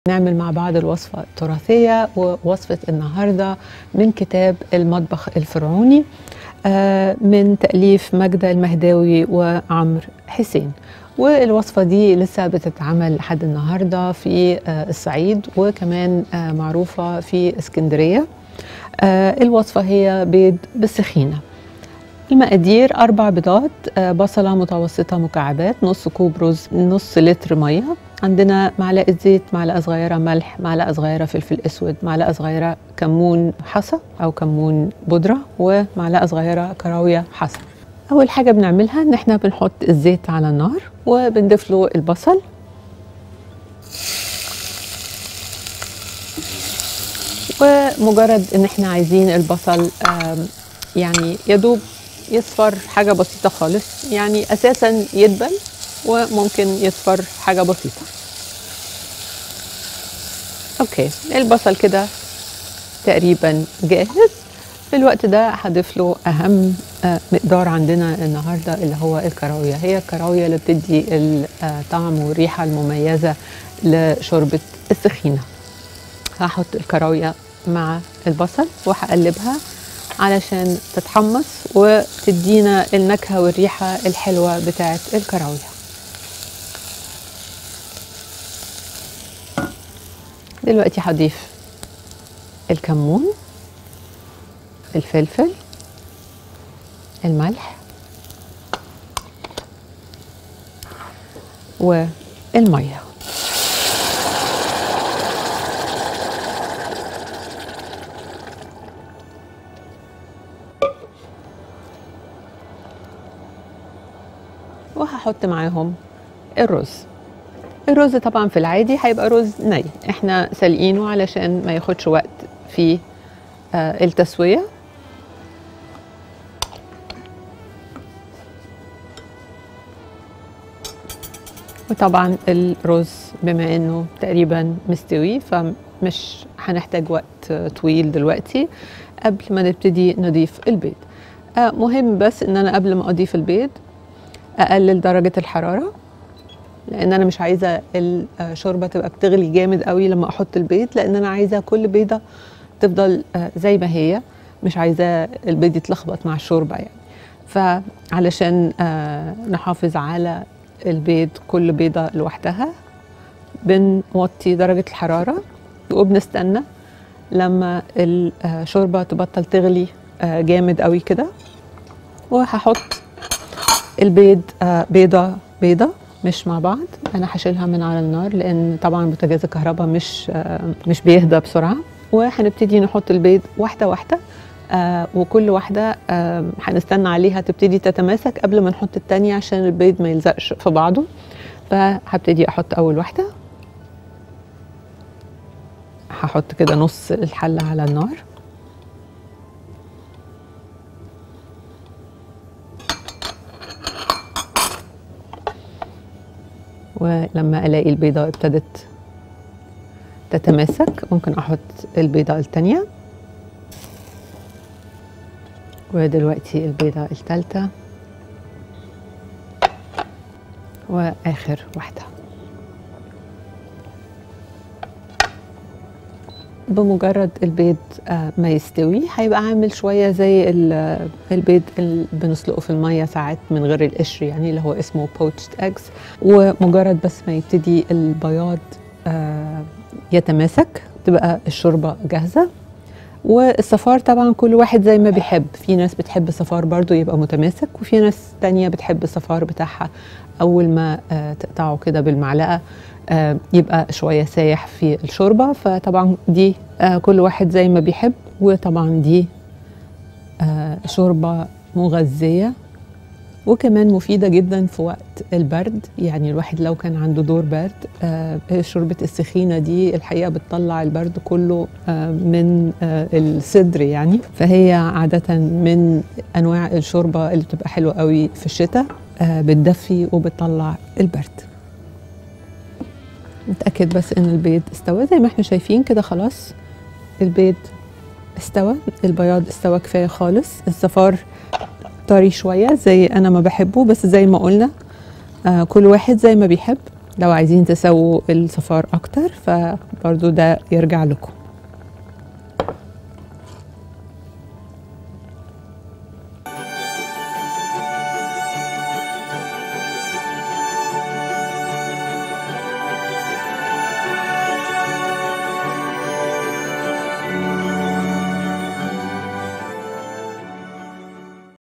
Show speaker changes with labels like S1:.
S1: نعمل مع بعض الوصفة التراثية ووصفة النهاردة من كتاب المطبخ الفرعوني آه، من تأليف ماجدة المهداوي وعمر حسين والوصفة دي لسه بتتعمل لحد النهاردة في آه، الصعيد وكمان آه، معروفة في اسكندرية آه، الوصفة هي بيض بالسخينة المقادير أربع بيضات آه، بصلة متوسطة مكعبات نص كوب رز نص لتر مية عندنا معلقة زيت معلقة صغيرة ملح معلقة صغيرة فلفل أسود معلقة صغيرة كمون حصى أو كمون بودرة ومعلقة صغيرة كراوية حصى أول حاجة بنعملها إن إحنا بنحط الزيت على النار وبنضيف له البصل ومجرد إن إحنا عايزين البصل آم، يعني يدوب يصفر حاجة بسيطة خالص يعني أساسا يدبل وممكن يصفر حاجة بسيطة أوكي البصل كده تقريبا جاهز في الوقت ده هضيف له أهم آه، مقدار عندنا النهاردة اللي هو الكراوية هي الكراوية اللي بتدي الطعم والريحة المميزة لشوربة السخينة هحط الكراوية مع البصل وهقلبها علشان تتحمص وتدينا النكهة والريحة الحلوة بتاعت الكراوية دلوقتي هضيف الكمون الفلفل الملح والميه وهحط معاهم الرز الرز طبعا في العادي هيبقى رز ني احنا سالقينه علشان ما ياخدش وقت في آه، التسويه وطبعا الرز بما انه تقريبا مستوي فمش هنحتاج وقت آه، طويل دلوقتي قبل ما نبتدي نضيف البيض آه، مهم بس ان انا قبل ما اضيف البيض اقلل درجه الحراره لان انا مش عايزه الشوربه تبقى بتغلي جامد قوي لما احط البيض لان انا عايزه كل بيضه تفضل آه، زي ما هي مش عايزاه البيض يتلخبط مع الشوربه يعني فعلشان آه، نحافظ على البيض كل بيضه لوحدها بنوطي درجه الحراره وبنستنى لما الشوربه تبطل تغلي آه، جامد قوي كده وهحط البيض آه، بيضة بيضة مش مع بعض انا هشيلها من على النار لان طبعا بوتاجاز الكهرباء مش آه، مش بيهدى بسرعه وهنبتدي نحط البيض واحده واحده آه وكل واحده آه هنستنى عليها تبتدي تتماسك قبل ما نحط التانية عشان البيض ما يلزقش في بعضه فهبتدي احط اول واحده هحط كده نص الحله على النار ولما الاقي البيضه ابتدت تتماسك ممكن احط البيضه التانية ودلوقتي البيضه التالتة واخر واحده بمجرد البيض آه، ما يستوي هيبقى عامل شويه زي ال- البيض اللي بنسلقه في الميه ساعات من غير القشر يعني اللي هو اسمه poached eggs ومجرد بس ما يبتدي البياض آه، يتماسك تبقى الشوربه جاهزه والصفار طبعا كل واحد زي ما بيحب في ناس بتحب الصفار برضو يبقى متماسك وفي ناس تانية بتحب الصفار بتاعها أول ما آه، تقطعه كده بالمعلقة آه، يبقى شوية سايح في الشوربة فطبعا دي آه، كل واحد زي ما بيحب وطبعا دي آه، شوربة مغذية وكمان مفيدة جدا في وقت البرد يعني الواحد لو كان عنده دور برد آه، شوربة السخينة دي الحقيقة بتطلع البرد كله آه، من آه، الصدر يعني فهي عادة من أنواع الشوربة اللي بتبقى حلوة قوي في الشتاء آه، بتدفي وبتطلع البرد نتأكد بس إن البيض استوى زي ما احنا شايفين كده خلاص البيض استوى البياض استوى كفاية خالص الصفار طري شويه زي انا ما بحبه بس زي ما قلنا آه كل واحد زي ما بيحب لو عايزين تسووا الصفار اكتر فبرضو ده يرجع لكم